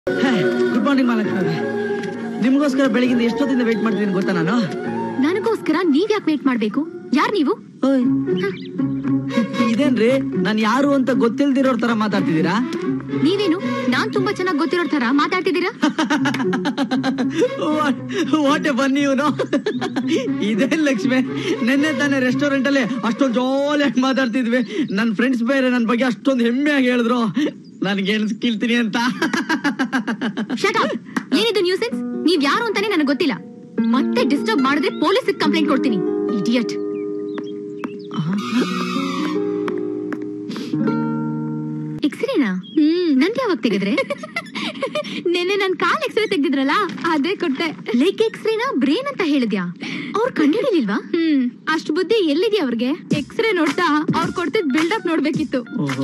Good morning ಮಾಲಕ್ ನಿಮ್ಗೋಸ್ಕರ ಬೆಳಗಿಂದ ಎಷ್ಟೊತ್ತಿಂದ ವೇಟ್ ಮಾಡ್ತಿದ್ದೀನಿ ಗೊತ್ತಾ ನಾನು ನನಗೋಸ್ಕರ ನೀವ್ ಯಾಕೆ ವೇಟ್ ಮಾಡ್ಬೇಕು ಯಾರ್ ನೀವು ಓಯ್. ಇದೇನ್ರಿ ನಾನು ಯಾರು ಅಂತ ಗೊತ್ತಿಲ್ದಿರೋರ್ ತರ ಮಾತಾಡ್ತಿದ್ದೀರಾ ನೀವೇನು ನಾನ್ ತುಂಬಾ ಚೆನ್ನಾಗಿ ಗೊತ್ತಿರೋ ತರ ಮಾತಾಡ್ತಿದ್ದೀರಾ ವಾಟ್ ಎ ಬನ್ನಿ ಇವನು ಇದೇನ್ ಲಕ್ಷ್ಮಿ ನಿನ್ನೆ ತಾನೇ ರೆಸ್ಟೋರೆಂಟ್ ಅಲ್ಲಿ ಅಷ್ಟೊಂದು ಜಾಲಿಯಾಗಿ ಮಾತಾಡ್ತಿದ್ವಿ ನನ್ನ ಫ್ರೆಂಡ್ಸ್ ಬೇರೆ ನನ್ನ ಬಗ್ಗೆ ಅಷ್ಟೊಂದು ಹೆಮ್ಮೆಯಾಗಿ ಹೇಳಿದ್ರು ನನ್ಗೆ ಕೇಳ್ತೀನಿ ಅಂತ ಶಟ್ ಅಪ್ ಏನಿದು ನ್ಯೂಸೆನ್ಸ್ ನೀವ್ ಯಾರು ಅಂತಾನೆ ನನಗೆ ಗೊತ್ತಿಲ್ಲ ಮತ್ತೆ ಡಿಸ್ಟರ್ಬ್ ಮಾಡಿದ್ರೆ ಪೊಲೀಸ್ ಕಂಪ್ಲೇಂಟ್ ಕೊಡ್ತೀನಿ ಇಡಿಯಟ್ ಎಕ್ಸ್ರೇನಾ ಹ್ಮ್ ನಂದ್ ಯಾವಾಗ ತೆಗೆದ್ರೆ ನೆನ್ನೆ ನನ್ ಕಾಲ್ ಎಕ್ಸ್ರೇ ತೆಗ್ದಿದ್ರಲ್ಲ ಅದೇ ಕೊಟ್ಟೆ ಲೆಗ್ ಎಕ್ಸ್ರೇನಾ ಬ್ರೇನ್ ಅಂತ ಹೇಳಿದ್ಯಾ ಅವ್ರು ಕಂಡಿಡಿಲಿಲ್ವಾ ಹ್ಮ್ ಅಷ್ಟು ಬುದ್ಧಿ ಎಲ್ಲಿದ್ಯಾ ಅವ್ರಿಗೆ ಎಕ್ಸ್ರೇ ನೋಡ್ತಾ ಅವ್ರು ಕೊಡ್ತಿದ್ ಬಿಲ್ಡಪ್ ನೋಡ್ಬೇಕಿತ್ತು ಓಹೋ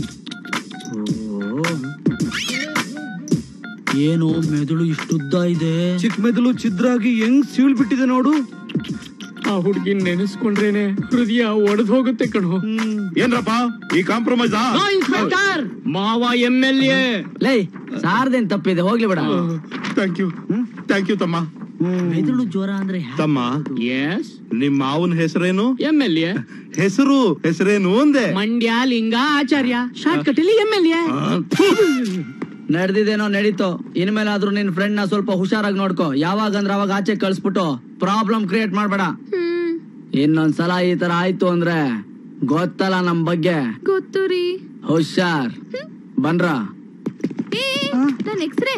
ಏನು ಮೆದುಳು ಇಷ್ಟುದ್ದ ಇದೆ ಚಿಕ್ಕ ಮೆದುಳು ಚಿದ್ರಾಗಿ ಹೆಂಗ್ ಸೀಳ್ ಬಿಟ್ಟಿದೆ ನೋಡು ಆ ಹುಡ್ಗಿನ್ ನೆನೆಸ್ಕೊಂಡ್ರೇನೆ ಹೃದಯ ಒಡೆದ್ ಹೋಗುತ್ತೆ ಕಣೋ ಏನ್ರಪ್ಪ ಈ ಕಾಂಪ್ರಮೈಸ್ ಇನ್ಸ್ಪೆಕ್ಟರ್ ಮಾವ ಎಂ ಎಲ್ ಎ ಲೈ ಸಾರ್ದೇನ್ ತಪ್ಪಿದೆ ಹೋಗ್ಲಿ ಬೇಡ ಥ್ಯಾಂಕ್ ಯು ಥ್ಯಾಂಕ್ ಯು ತಮ್ಮ ಮೆದುಳು ಜ್ವರ ಅಂದ್ರೆ ಹ್ಯಾ- ತಮ್ಮ ಎಸ್ ನಿಮ್ಮ ಮಾವನ ಹೆಸರೇನು ಎಂ ಎಲ್ ಎ ಹೆಸರು ಹೆಸರೇನು ಅಂದೆ ಮಂಡ್ಯ ಲಿಂಗ ಆಚಾರ್ಯ ಶಾರ್ಟ್ ಕಟ್ ಅಲ್ಲಿ ಎಂ ಎಲ್ ಎ ಆ, ನಡೆದಿದ್ದೇನೋ ನಡೀತು ಇನ್ಮೇಲಾದ್ರೂ ನಿನ್ ಫ್ರೆಂಡ್ ನ ಸ್ವಲ್ಪ ಹುಷಾರಾಗಿ ನೋಡ್ಕೋ ಯಾವಾಗ ಅಂದ್ರೆ ಅವಾಗ ಆಚೆ ಕಳ್ಸ್ಬಿಟ್ಟು ಪ್ರಾಬ್ಲಮ್ ಕ್ರಿಯೇಟ್ ಮಾಡ್ಬೇಡ ಹ್ಮ್ ಇನ್ನೊಂದ್ಸಲ ಈ ತರ ಆಯ್ತು ಅಂದ್ರೆ ಗೊತ್ತಲ್ಲ ನಮ್ ಬಗ್ಗೆ ಗೊತ್ತು ರೀ ಹುಷಾರ್ ಬನ್ರ ನನ್ ಎಕ್ಸ್ರೇ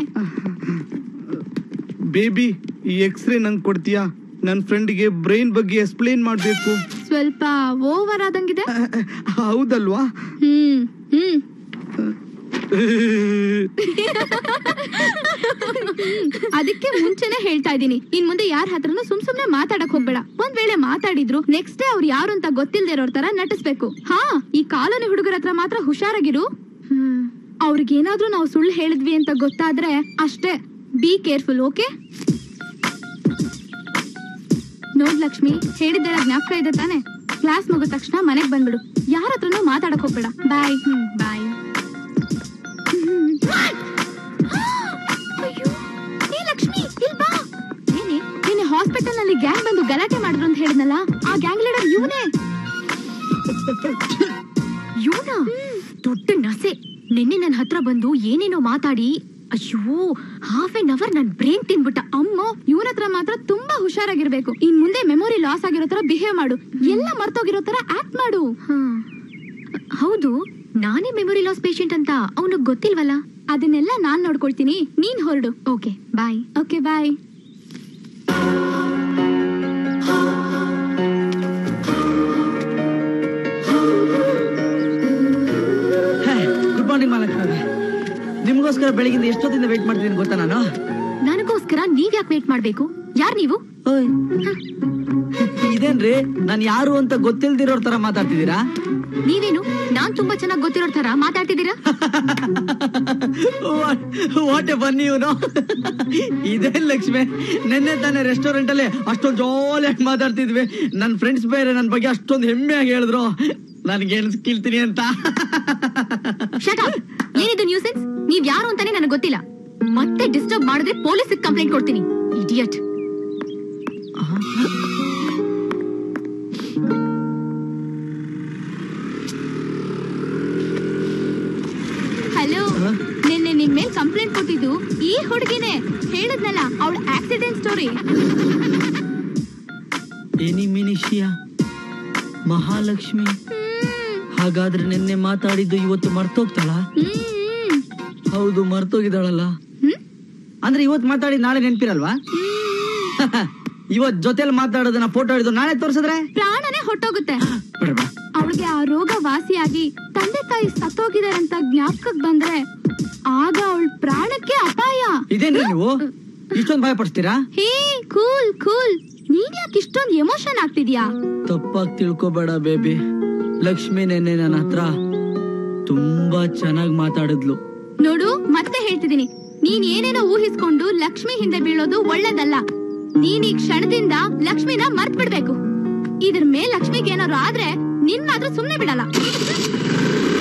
ಬೇಬಿ ಈ ಎಕ್ಸ್ರೇ ನಂಗೆ ಕೊಡ್ತೀಯಾ ನನ್ ಫ್ರೆಂಡ್ಗೆ ಬ್ರೈನ್ ಬಗ್ಗೆ ಎಕ್ಸ್ಪ್ಲೇನ್ ಮಾಡ್ಬೇಕು ಸ್ವಲ್ಪ ಓವರ್ ಆದಂಗಿದೆ ಹೌದಲ್ವಾ ಹ್ಮ್ ಹ್ಮ್ ಅದಕ್ಕೆ ಮುಂಚೆನೆ ಹೇಳ್ತಾ ಇದೀನಿ ಇನ್ ಮುಂದೆ ಯಾರ ಹತ್ರನು ಸುಮ್ ಸುಮ್ನೆ ಮಾತಾಡಕ್ ಹೋಗ್ಬೇಡ ಒಂದ್ ವೇಳೆ ಮಾತಾಡಿದ್ರು ನೆಕ್ಸ್ಟ್ ಡೇ ಅವ್ರು ಯಾರು ಅಂತ ಗೊತ್ತಿಲ್ದಿರೋರ್ ತರ ನಟಿಸ್ಬೇಕು ಹಾ ಈ ಕಾಲೋನಿ ಹುಡುಗರ ಹತ್ರ ಮಾತ್ರ ಹುಷಾರಾಗಿರು ಅವ್ರಿಗೇನಾದ್ರೂ ನಾವು ಸುಳ್ಳು ಹೇಳಿದ್ವಿ ಅಂತ ಗೊತ್ತಾದ್ರೆ ಅಷ್ಟೇ ಬಿ ಕೇರ್ಫುಲ್ ಓಕೆ ನೋಡ್ ಲಕ್ಷ್ಮಿ ಹೇಳಿದ್ದೆಲ್ಲ ಜ್ಞಾಪಕ ಇದೆ ತಾನೆ ಕ್ಲಾಸ್ ಮುಗಿದ ತಕ್ಷಣ ಮನೆಗ್ ಬಂದ್ಬಿಡು ಯಾರ ಹತ್ರನೂ ಮಾತಾಡಕ್ ಹೋಗ್ಬೇಡ ಬಾಯ್ ಬಾಯ್ ಅಯ್ಯೋ ಏ ಲಕ್ಷ್ಮಿ ಇಲ್ ಬಾ ಏನೇ ನಿನ್ನೆ ಹಾಸ್ಪಿಟಲ್ ನಲ್ಲಿ ಗ್ಯಾಂಗ್ ಬಂದು ಗಲಾಟೆ ಮಾಡಿದ್ರು ಅಂತ ಹೇಳಿದ್ನಲ್ಲ ಆ ಗ್ಯಾಂಗ್ ಲೀಡರ್ ಇವನೇ ಇವನ ದೊಡ್ಡ ನಸೆ ನಿನ್ನೆ ನನ್ನ ಹತ್ರ ಬಂದು ಏನೇನೋ ಮಾತಾಡಿ ಅಯ್ಯೋ ಹಾಫ್ ಎನ್ ಅವರ್ ನನ್ ಬ್ರೇನ್ ತಿನ್ಬಿಟ್ಟ ಅಮ್ಮ ಇವನ ಹತ್ರ ಮಾತ್ರ ತುಂಬಾ ಹುಷಾರಾಗಿರ್ಬೇಕು ಇನ್ ಮುಂದೆ ಮೆಮೊರಿ ಲಾಸ್ ಆಗಿರೋ ತರ ಬಿಹೇವ್ ಮಾಡು ಎಲ್ಲ ಮರ್ತೋಗಿರೋ ತರ ಆಕ್ಟ್ ಮಾಡು ಹೌದು ನಾನೇ ಮೆಮೊರಿ ಲಾಸ್ ಪೇಷಂಟ್ ಅಂತ ಅವನಿಗೆ ಗೊತ್ತಿಲ್ವಲ್ಲ ಅದನ್ನೆಲ್ಲ ನಾನ್ ನೋಡ್ಕೊಳ್ತೀನಿ ನೀನ್ ಹೊರಡು okay bye okay bye good morning ಮಾಲಕ್ ನಿಮ್ಗೋಸ್ಕರ ಬೆಳಗಿಂದ ಎಷ್ಟೊತ್ತಿಂದ ವೇಟ್ ಮಾಡ್ತಿದ್ದೀನಿ ಗೊತ್ತಾ ನಾನು ನನಗೋಸ್ಕರ ನೀವ್ ಯಾಕೆ ವೇಟ್ ಮಾಡ್ಬೇಕು ಯಾರ್ ನೀವು ಓಯ್. ಇದೇನ್ರಿ ನಾನು ಯಾರು ಅಂತ ಗೊತ್ತಿಲ್ದಿರೋರ್ ತರ ಮಾತಾಡ್ತಿದ್ದೀರಾ ನೀವೇನು ನಾನ್ ತುಂಬಾ ಚೆನ್ನಾಗಿ ಗೊತ್ತಿರೋ ತರ ಮಾತಾಡ್ತಿದ್ದೀರಾ ವಾಟ್ ಎ ಬನ್ನಿ ಇವನು ಇದೇನ್ ಲಕ್ಷ್ಮಿ ನಿನ್ನೆ ತಾನೇ ರೆಸ್ಟೋರೆಂಟ್ ಅಲ್ಲಿ ಅಷ್ಟೊಂದು ಜಾಲಿಯಾಗಿ ಮಾತಾಡ್ತಿದ್ವಿ ನನ್ನ ಫ್ರೆಂಡ್ಸ್ ಬೇರೆ ನನ್ನ ಬಗ್ಗೆ ಅಷ್ಟೊಂದು ಹೆಮ್ಮೆಯಾಗಿ ಹೇಳಿದ್ರು ನನ್ಗೆ ಕೇಳ್ತೀನಿ ಅಂತ ಶಟ್ ಅಪ್ ಏನಿದು ನ್ಯೂಸೆನ್ಸ್ ನೀವ್ ಯಾರು ಅಂತಾನೆ ನನಗೆ ಗೊತ್ತಿಲ್ಲ ಮತ್ತೆ ಡಿಸ್ಟರ್ಬ್ ಮಾಡಿದ್ರೆ ಪೊಲೀಸ್ ಕಂಪ್ಲೇಂಟ್ ಕೊಡ್ತೀನಿ ಇಡಿಯಟ್ ಹಲೋ ನಿನ್ನೆ ನಿನ್ ಮೇಲ್ ಕಂಪ್ಲೇಂಟ್ ಕೊಟ್ಟಿದ್ದು ಈ ಹುಡುಗಿನೇ ಹೇಳಿದ್ನಲ್ಲ ಅವಳ ಆಕ್ಸಿಡೆಂಟ್ ಸ್ಟೋರಿ ಎನಿ ಮಿನಿಷಿಯ ಮಹಾಲಕ್ಷ್ಮಿ ಹಾಗಾದ್ರೆ ನಿನ್ನೆ ಮಾತಾಡಿದ್ದು ಇವತ್ತು ಮರ್ತೋಗ್ತಾಳ ಹೌದು ಮರ್ತೋಗಿದ್ದಾಳಲ್ಲ ಅಂದ್ರೆ ಇವತ್ತು ಮಾತಾಡಿ ನಾಳೆ ನೆನ್ಪಿರಲ್ವಾ ಇವತ್ ಜೊತೆಲಿ ಮಾತಾಡೋದನ್ನ ಫೋಟೋ ಹಿಡಿದು ನಾಳೆ ತೋರ್ಸಿದ್ರೆ ಪ್ರಾಣನೇ ಹೊಟ್ಟೋಗುತ್ತೆ ಬಿಡ್ಬಾ. ಅವಳಿಗೆ ಆ ರೋಗ ವಾಸಿಯಾಗಿ ತಂದೆ ತಾಯಿ ಸತ್ತೋಗಿದಾರೆ ಅಂತ ಜ್ಞಾಪಕಕ್ ಬಂದ್ರೆ ಆಗ ಅವಳ ಪ್ರಾಣಕ್ಕೆ ಅಪಾಯ ಇದೇನ್ರಿ ನೀವು ಇಷ್ಟೊಂದು ಭಯ ಪಡಿಸ್ತೀರಾ ಹೇ ಕೂಲ್ ಕೂಲ್ ನೀನ್ ಯಾಕೆ ಇಷ್ಟೊಂದು ಎಮೋಷನ್ ಆಗ್ತಿದ್ಯಾ ತಪ್ಪಾಗಿ ತಿಳ್ಕೊಬೇಡ ಬೇಬಿ ಲಕ್ಷ್ಮಿ ನೆನ್ನೆ ನನ್ನ ಹತ್ರ ತುಂಬಾ ಚೆನ್ನಾಗಿ ಮಾತಾಡಿದ್ಲು ನೋಡು ಮತ್ತೆ ಹೇಳ್ತಿದೀನಿ ನೀನ್ ಏನೇನೋ ಊಹಿಸ್ಕೊಂಡು ಲಕ್ಷ್ಮಿ ಹಿಂದೆ ಬೀಳೋದು ಒಳ್ಳೇದಲ್ಲ ನೀನ್ ಈ ಕ್ಷಣದಿಂದ ಲಕ್ಷ್ಮಿನ ಮರ್ತ್ ಬಿಡ್ಬೇಕು ಇದ್ರ ಮೇಲೆ ಲಕ್ಷ್ಮಿಗೆ ಏನಾದ್ರು ಆದ್ರೆ ನಿನ್ ಮಾತ್ರ ಸುಮ್ನೆ ಬಿಡಲ್ಲ